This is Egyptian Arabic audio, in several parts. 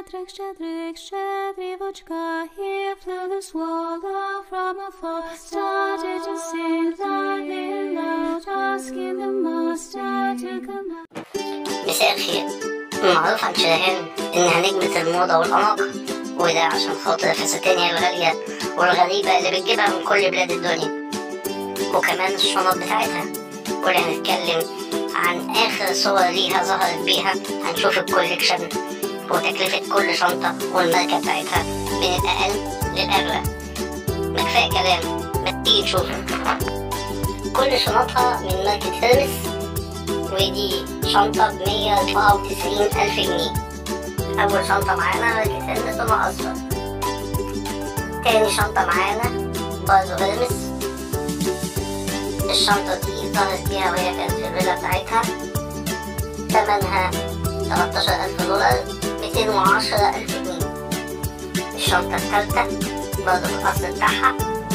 Щедрик, щедрик, щедрівочка, here flew the swallow from afar, started to sing loudly loud, asking the master to come out. مساء الخير معروف عن شاهين إنها نجمة الموضة والأناقة وده عشان خاطر فساتينها الغالية والغريبة اللي بتجيبها من كل بلاد الدنيا وكمان الشنط بتاعتها واللي هنتكلم عن آخر صور ليها ظهرت بيها هنشوف الكوليكشن وتكلفة كل شنطة والماركة بتاعتها من الأقل للأغلى ما كفاية كلام ما تيجي نشوف كل شنطها من ماركة هيرمس ودي شنطة بمية أربعة وتسعين ألف جنيه أول شنطة معانا ماركة هيرمس لونها أصفر تاني شنطة معانا برضه هيرمس الشنطة دي ظهرت بيها وهي كانت في الفيلا بتاعتها تمنها 13000 دولار 210000 جنيه الشنطة التالتة برضه في الأصل بتاعها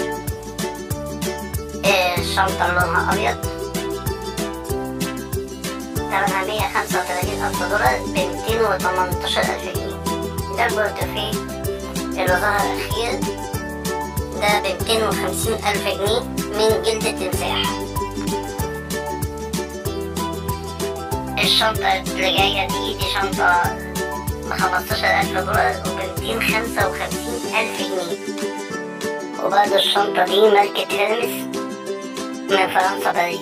آه، الشنطة اللي لونها أبيض تمنها 135000 دولار ب 218000 جنيه ده البورتفيه اللي ظهر أخير ده ب 250000 جنيه من جلد التمساح الشنطة اللي جاية دي دي شنطة بخمستاشر ألف دولار وبمتين خمسة وخمسين ألف جنيه وبرضه الشنطة دي ماركة هيرمس من فرنسا باريس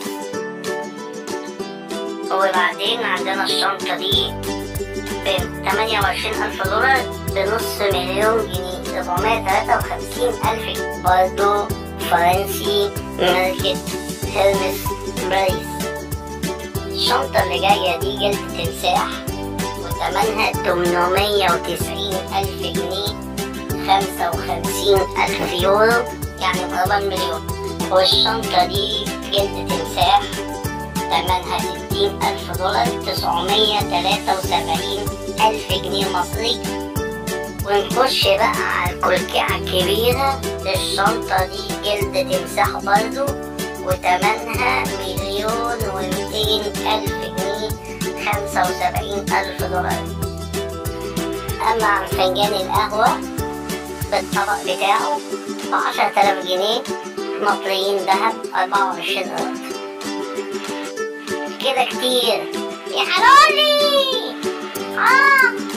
وبعدين عندنا الشنطة دي بتمانية وعشرين ألف دولار بنص مليون جنيه ربعمية تلاتة وخمسين ألف جنيه برضه فرنسي ماركة هيرمس باريس الشنطة اللي جاية دي جلد تمساح وتمنها تمنمية وتسعين ألف جنيه خمسة وخمسين ألف يورو يعني قريبا مليون والشنطة دي جلد تمساح تمنها ستين ألف دولار تسعمية تلاتة وسبعين ألف جنيه مصري ونخش بقى على الكلكعة الكبيرة الشنطة دي جلد تمساح برضو وتمنها مليون ومتين ألف جنيه خمسة وسبعين ألف دولار أما عن فنجان القهوة بالطبق بتاعه بعشرة آلاف جنيه مطليين دهب أربعة وعشرين قرط كده كتير يا حلولي آه